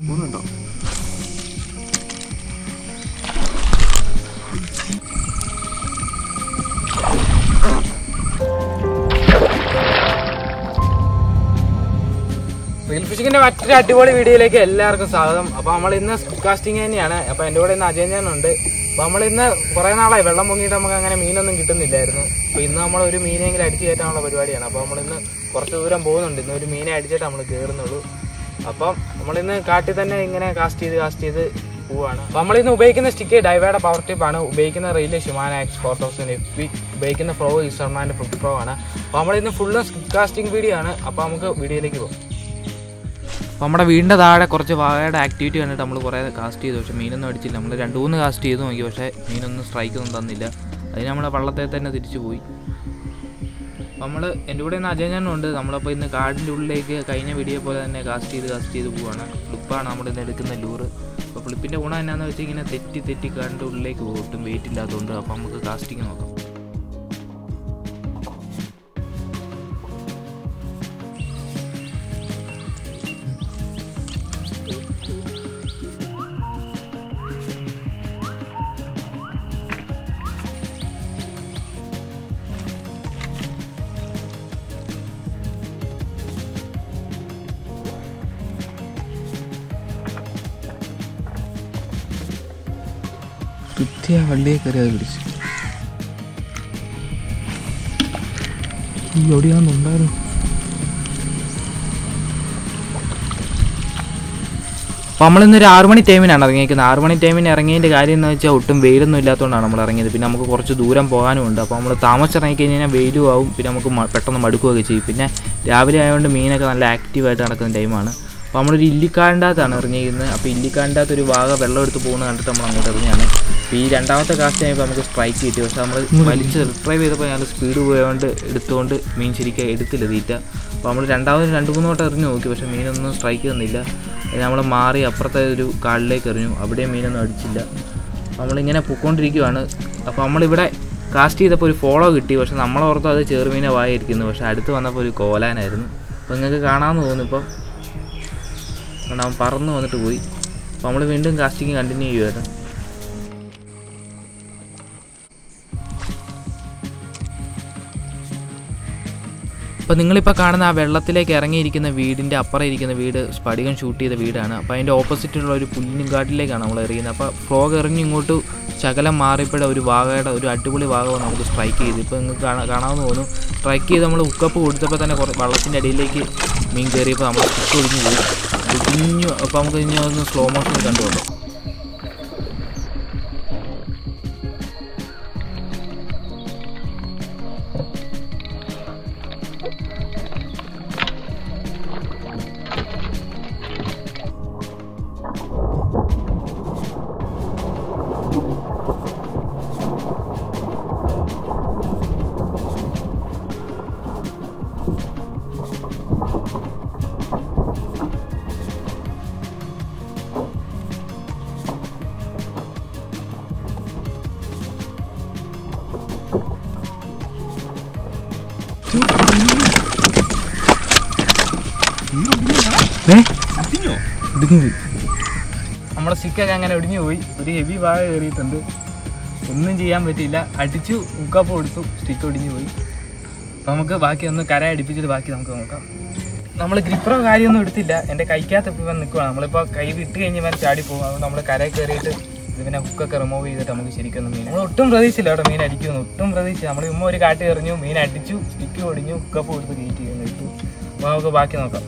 പോകുന്നുണ്ടോ റീൽ ഫിഷിങ്ങിന്റെ മറ്റൊരു അടിപൊളി വീഡിയോയിലേക്ക് എല്ലാവർക്കും സ്വാഗതം അപ്പൊ നമ്മൾ ഇന്ന് കാസ്റ്റിംഗ് തന്നെയാണ് അപ്പൊ എന്റെ കൂടെ ഇന്ന് അജയ് ഞാനുണ്ട് അപ്പൊ നമ്മൾ ഇന്ന് കുറെ നാളായി വെള്ളം പൊങ്ങിയിട്ട് നമുക്ക് അങ്ങനെ മീനൊന്നും കിട്ടുന്നില്ലായിരുന്നു അപ്പൊ ഇന്ന് നമ്മൾ ഒരു മീനെങ്കിലും അടിച്ചു കയറ്റാനുള്ള പരിപാടിയാണ് അപ്പൊ നമ്മൾ ഇന്ന് കുറച്ച് ദൂരം പോകുന്നുണ്ട് ഇന്ന് ഒരു മീനെ അടിച്ചിട്ട് നമ്മൾ കയറുന്നുള്ളൂ അപ്പം നമ്മളിന്ന് കാട്ടിൽ തന്നെ ഇങ്ങനെ കാസ്റ്റ് ചെയ്ത് കാസ്റ്റ് ചെയ്ത് പോവാണ് അപ്പൊ നമ്മളിന്ന് ഉപയോഗിക്കുന്ന സ്റ്റിക്ക് ഡൈവയുടെ പവർ ടിപ്പ് ആണ് ഉപയോഗിക്കുന്ന rail Shimano X four thousand F P ഉപയോഗിക്കുന്ന ഫ്ലോ ഇസ്റ്റർമാൻ്റെ ഫിഫ്റ്റി പ്രോ ആണ് അപ്പൊ നമ്മളിന്ന് ഫുള്ള് സ്കിപ്പ് കാസ്റ്റിംഗ് വീഡിയോ ആണ് അപ്പൊ നമുക്ക് വീഡിയോയിലേക്ക് പോകാം അപ്പോൾ നമ്മുടെ വീടിൻ്റെ താഴെ കുറച്ച് വാഴയുടെ ആക്ടിവിറ്റി കണ്ടിട്ട് നമ്മൾ കുറേ കാസ്റ്റ് ചെയ്തു പക്ഷേ മീനൊന്നും അടിച്ചില്ല നമ്മൾ രണ്ട് മൂന്ന് കാസ്റ്റ് ചെയ്തു നോക്കി പക്ഷേ മീനൊന്നും സ്ട്രൈക്ക് ഒന്നും തന്നില്ല അതിന് നമ്മൾ വള്ളത്തെ തന്നെ തിരിച്ചു പോയി നമ്മൾ എൻ്റെ കൂടെ ഇന്ന് അജയ് ഞാനും ഉണ്ട് നമ്മളപ്പോൾ ഇന്ന് കാടിൻ്റെ ഉള്ളിലേക്ക് കഴിഞ്ഞ വീഡിയോ പോലെ തന്നെ കാസ്റ്റ് ചെയ്ത് കാസ്റ്റ് ചെയ്ത് പോവാണ് ഫ്ലിപ്പാണ് നമ്മൾ ഇന്ന് എടുക്കുന്ന ലൂറ് അപ്പോൾ ഫ്ലിപ്പിൻ്റെ ഗുണം എന്നാന്ന് വെച്ചാൽ ഇങ്ങനെ തെറ്റി തെറ്റി കാടിൻ്റെ ഉള്ളിലേക്ക് പോകും ഒട്ടും വെയിറ്റ് ഇല്ലാത്തതുകൊണ്ട് അപ്പോൾ നമുക്ക് കാസ്റ്റിംഗ് നോക്കാം കൃത്യ വള്ളിയെ കയറി അത് പിടിച്ചു ഈ എവിടെയാണെന്നുണ്ടായിരുന്നു അപ്പോൾ നമ്മളിന്നൊരു ആറ് മണി ടൈമിനാണ് ഇറങ്ങിയിരിക്കുന്നത് ആറ് മണി ടൈമിന് ഇറങ്ങിയതിൻ്റെ കാര്യം എന്ന് വെച്ചാൽ ഒട്ടും വെയിലൊന്നും ഇല്ലാത്തതുകൊണ്ടാണ് നമ്മൾ ഇറങ്ങിയത് പിന്നെ നമുക്ക് കുറച്ച് ദൂരം പോകാനും ഉണ്ട് അപ്പോൾ നമ്മൾ താമസിച്ച് ഇറങ്ങി കഴിഞ്ഞാൽ വെയിലും ആവും പിന്നെ നമുക്ക് മ- പെട്ടെന്ന് മടുക്കുകയൊക്കെ ചെയ്യും പിന്നെ രാവിലെ ആയതുകൊണ്ട് മീനൊക്കെ നല്ല ആക്റ്റീവായിട്ട് നടക്കുന്ന ടൈമാണ് അപ്പോൾ നമ്മളൊരു ഇല്ലിക്കാടിൻ്റെ അകത്താണ് ഇറങ്ങിയിരുന്നത് അപ്പോൾ ഇല്ലിക്കാടിൻ്റെ അകത്ത് ഒരു ഭാഗ വെള്ളം എടുത്ത് പോകുന്ന കണ്ടിട്ട് നമ്മൾ അങ്ങോട്ട് ഇറങ്ങിയാണ് അപ്പോൾ ഈ രണ്ടാമത്തെ കാസ്റ്റ് കഴിയുമ്പോൾ നമുക്ക് സ്ട്രൈക്ക് കിട്ടി പക്ഷേ നമ്മൾ വലിച്ച് റിട്രൈവ് ചെയ്തപ്പോൾ ഞങ്ങൾ സ്പീഡ് പോയതുകൊണ്ട് എടുത്തുകൊണ്ട് മീൻ ശരിക്കും എടുത്തില്ല തീറ്റ അപ്പോൾ നമ്മൾ രണ്ടാമത് രണ്ട് മൂന്ന് വട്ടം എറിഞ്ഞു നോക്കി പക്ഷേ മീനൊന്നും സ്ട്രൈക്ക് തന്നില്ല നമ്മൾ മാറി അപ്പുറത്തെ ഒരു കാളിലേക്ക് എറിഞ്ഞു അവിടെയും മീനൊന്നും അടിച്ചില്ല നമ്മളിങ്ങനെ പൊക്കോണ്ടിരിക്കുവാണ് അപ്പോൾ നമ്മളിവിടെ കാസ്റ്റ് ചെയ്തപ്പോൾ ഒരു ഫോളോ കിട്ടി പക്ഷെ നമ്മളോർത്തും അത് ചെറുമീനെ വായിരിക്കുന്നു പക്ഷെ അടുത്ത് വന്നപ്പോൾ ഒരു കോലാനായിരുന്നു അപ്പോൾ നിങ്ങൾക്ക് കാണാമെന്ന് തോന്നുന്നു ഇപ്പം കാരണം അവൻ പറന്ന് വന്നിട്ട് പോയി അപ്പോൾ നമ്മൾ വീണ്ടും കാസ്റ്റിംഗ് കണ്ടിന്യൂ ചെയ്യുമായിരുന്നു അപ്പോൾ നിങ്ങളിപ്പോൾ കാണുന്ന ആ വെള്ളത്തിലേക്ക് ഇറങ്ങിയിരിക്കുന്ന വീടിൻ്റെ അപ്പുറം ഇരിക്കുന്ന വീട് സ്പടികം ഷൂട്ട് ചെയ്ത വീടാണ് അപ്പോൾ അതിൻ്റെ ഓപ്പോസിറ്റുള്ള ഒരു പുല്ലിനും കാട്ടിലേക്കാണ് നമ്മൾ എറിയുന്നത് അപ്പോൾ ഫ്ലോഗ് എറിഞ്ഞ് ഇങ്ങോട്ട് ശകലം മാറിയപ്പോഴെ ഒരു വാഗയുടെ ഒരു അടിപൊളി ഭാഗമാണ് നമുക്ക് സ്ട്രൈക്ക് ചെയ്ത് ഇപ്പോൾ നിങ്ങൾക്ക് കാണാ കാണാമെന്ന് തോന്നുന്നു സ്ട്രൈക്ക് ചെയ്ത് നമ്മൾ ഉക്കപ്പ് കൊടുത്തപ്പോൾ തന്നെ കുറേ വള്ളത്തിൻ്റെ അടിയിലേക്ക് മീൻ കയറിയപ്പോൾ നമ്മൾ സ്റ്റിക്ക് ഒടിഞ്ഞു പോയി ഒടിഞ്ഞു അപ്പോൾ നമുക്ക് ഇനി ഒന്ന് സ്ലോ മോഷനിൽ കണ്ടുപോകാം നമ്മുടെ സ്റ്റിക്കൊക്കെ അങ്ങനെ ഒടിഞ്ഞു പോയി ഒരു ഹെവി ഭാഗം കയറിയിട്ടുണ്ട് ഒന്നും ചെയ്യാൻ പറ്റിയില്ല അടിച്ചു ഉക്കപ്പ് കൊടുത്തു സ്റ്റിക്ക് ഒടിഞ്ഞു പോയി അപ്പം നമുക്ക് ബാക്കി ഒന്ന് കര അടുപ്പിച്ചിട്ട് ബാക്കി നമുക്ക് നോക്കാം നമ്മൾ ഗ്രിപ്പറോ കാര്യമൊന്നും എടുത്തില്ല എൻ്റെ കൈക്കകത്ത് ഇപ്പം ഇവൻ നിൽക്കുവാണ് നമ്മളിപ്പോൾ കൈ വിട്ട് കഴിഞ്ഞ് ഇവൻ ചാടി പോകും അതുകൊണ്ട് നമ്മൾ കര കയറിയിട്ട് ഇത് പിന്നെ ഹുക്കൊക്കെ റിമൂവ് ചെയ്തിട്ട് നമുക്ക് ശരിക്കും മീൻ നമ്മൾ ഒട്ടും പ്രതീക്ഷിച്ചില്ല അവിടെ മീൻ അടിക്കുന്നു ഒട്ടും പ്രതീക്ഷിച്ചില്ല നമ്മൾ ഉമ്മ ഒരു കാട്ടി എറിഞ്ഞു മീൻ അടിച്ചു സ്റ്റിക്ക് ഒടിഞ്ഞു ഹുക്കപ്പ് കൊടുത്ത് കയറ്റി ചെയ്യുന്നു ഇട്ടു അപ്പോൾ നമുക്ക് ബാക്കി നോക്കാം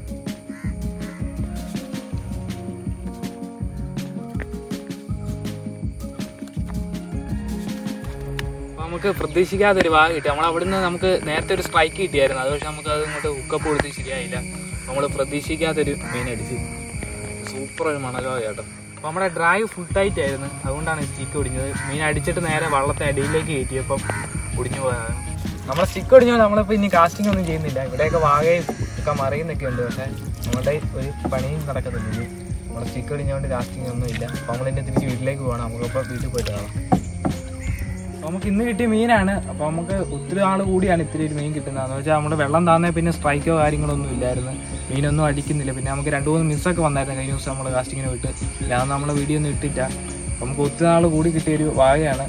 അപ്പൊ നമുക്ക് പ്രതീക്ഷിക്കാത്ത ഒരു ഭാഗം കിട്ടി നമ്മൾ അവിടുന്ന് നമുക്ക് നേരത്തെ ഒരു സ്ട്രൈക്ക് കിട്ടിയായിരുന്നു അത് പക്ഷെ നമുക്ക് അത് ഇങ്ങോട്ട് ഹുക്കപ്പ് കൊടുത്ത് ശരിയായില്ല നമ്മൾ പ്രതീക്ഷിക്കാത്തൊരു മീൻ അടിച്ചു സൂപ്പർ ഒരു മണലോ ചേട്ടോ അപ്പോൾ നമ്മുടെ ഡ്രൈവ് ഫുൾ ടൈറ്റ് ആയിരുന്നു അതുകൊണ്ടാണ് സ്റ്റിക്ക് ഒടിഞ്ഞത് മീൻ അടിച്ചിട്ട് നേരെ വള്ളത്തെ അടിയിലേക്ക് കയറ്റിയപ്പം ഒടിഞ്ഞു പോയതാണ് നമ്മുടെ സ്റ്റിക്ക് ഒടിഞ്ഞാൽ നമ്മളിപ്പോൾ ഇനി കാസ്റ്റിംഗ് ഒന്നും ചെയ്യുന്നില്ല ഇവിടെയൊക്കെ വാകയും ഒക്കെ മറിയുന്നൊക്കെ ഉണ്ട് പക്ഷേ നമ്മുടെ ഒരു പണിയും നടക്കുന്നില്ല നമ്മുടെ സ്റ്റിക്ക് ഒടിഞ്ഞുകൊണ്ട് കാസ്റ്റിംഗ് ഒന്നും ഇല്ല അപ്പോൾ നമ്മളിൻ്റെ തിരിച്ച് വീട്ടിലേക്ക് പോകണം നമുക്കപ്പോൾ വീട്ടിൽ പോയിട്ട് കാണാം അപ്പോൾ നമുക്ക് ഇന്ന് കിട്ടിയ മീനാണ് അപ്പോൾ നമുക്ക് ഒത്തിരി നാൾ കൂടിയാണ് ഇത്തിരി ഒരു മീൻ കിട്ടുന്നത് എന്ന് വെച്ചാൽ നമ്മൾ വെള്ളം താന്നേ പിന്നെ സ്ട്രൈക്കോ കാര്യങ്ങളോ ഒന്നും ഇല്ലായിരുന്നു മീനൊന്നും അടിക്കുന്നില്ല പിന്നെ നമുക്ക് രണ്ട് മൂന്ന് മിസ്സൊക്കെ വന്നായിരുന്നു കഴിഞ്ഞ ദിവസം നമ്മൾ കാസ്റ്റിങ്ങിന് വിട്ട് ഞാൻ നമ്മൾ വീഡിയോ ഒന്നും ഇട്ടില്ല നമുക്ക് ഒത്തിരി നാൾ കൂടി കിട്ടിയ ഒരു വാഴയാണ്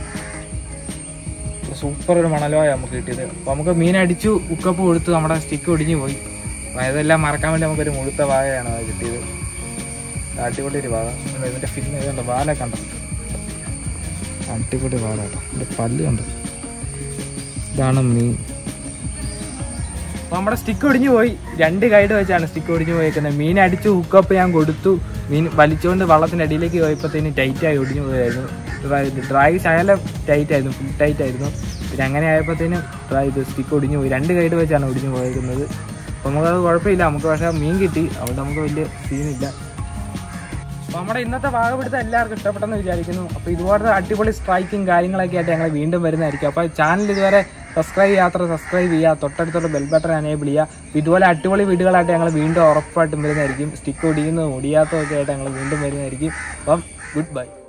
സൂപ്പർ ഒരു മണലവായ നമുക്ക് കിട്ടിയത് അപ്പോൾ നമുക്ക് മീൻ അടിച്ചു ഉക്കപ്പ് കൊടുത്ത് നമ്മുടെ സ്റ്റിക്ക് ഒടിഞ്ഞു പോയി അപ്പോൾ ഇതെല്ലാം മറക്കാൻ വേണ്ടി നമുക്കൊരു മുഴുത്ത വാഴയാണ് അത് കിട്ടിയത് അടിപൊളി ഒരു വാഴ ഇതിൻ്റെ ഫില്ല് ഇതുണ്ട് വാല കണ്ടോ അടിപൊളി വാഴ കേട്ടോ ഇതിൻ്റെ പല്ല് കണ്ടോ ഇതാണ് മീൻ അപ്പോൾ നമ്മുടെ സ്റ്റിക്ക് ഒടിഞ്ഞു പോയി രണ്ട് ഗൈഡ് വെച്ചാണ് സ്റ്റിക്ക് ഒടിഞ്ഞു പോയേക്കുന്നത് മീൻ അടിച്ചു ഹുക്കപ്പ് ഞാൻ കൊടുത്തു മീൻ വലിച്ചുകൊണ്ട് വള്ളത്തിൻ്റെ അടിയിലേക്ക് പോയപ്പോഴത്തേന് ടൈറ്റായി ഒടിഞ്ഞു പോയായിരുന്നു ഡ്രൈ ഡ്രൈ ശകലം ടൈറ്റ് ആയിരുന്നു ഫുൾ ടൈറ്റ് ആയിരുന്നു പിന്നെ അങ്ങനെ ആയപ്പോഴത്തേനും ഡ്രൈ ഇത് സ്റ്റിക്ക് ഒടിഞ്ഞു പോയി രണ്ട് ഗൈഡ് വെച്ചാണ് ഒടിഞ്ഞു പോയേക്കുന്നത് അപ്പോൾ നമുക്കത് കുഴപ്പമില്ല നമുക്ക് പക്ഷേ മീൻ കിട്ടി അതുകൊണ്ട് നമുക്ക് വലിയ സീനില്ല അപ്പോൾ നമ്മുടെ ഇന്നത്തെ ഭാഗമെടുത്ത് എല്ലാവർക്കും ഇഷ്ടപ്പെട്ടെന്ന് വിചാരിക്കുന്നു അപ്പോൾ ഇതുപോലത്തെ അടിപൊളി സ്ട്രൈക്കും കാര്യങ്ങളൊക്കെ ആയിട്ട് ഞങ്ങൾ വീണ്ടും വരുന്നതായിരിക്കും അപ്പോൾ ചാനൽ ഇതുവരെ സബ്സ്ക്രൈബ് ചെയ്യാത്ത സബ്സ്ക്രൈബ് ചെയ്യുക തൊട്ടടുത്തുള്ള ബെൽ ബട്ടൺ എനേബിൾ ചെയ്യുക അപ്പോൾ ഇതുപോലെ അടിപൊളി വീഡിയോകളായിട്ട് ഞങ്ങൾ വീണ്ടും ഉറപ്പായിട്ടും വരുന്നതായിരിക്കും സ്റ്റിക്ക് ഒടിയുന്നതും ഒടിയാത്തതും ഒക്കെ ആയിട്ട് ഞങ്ങൾ വീണ്ടും വരുന്നതായിരിക്കും അപ്പം ഗുഡ് ബൈ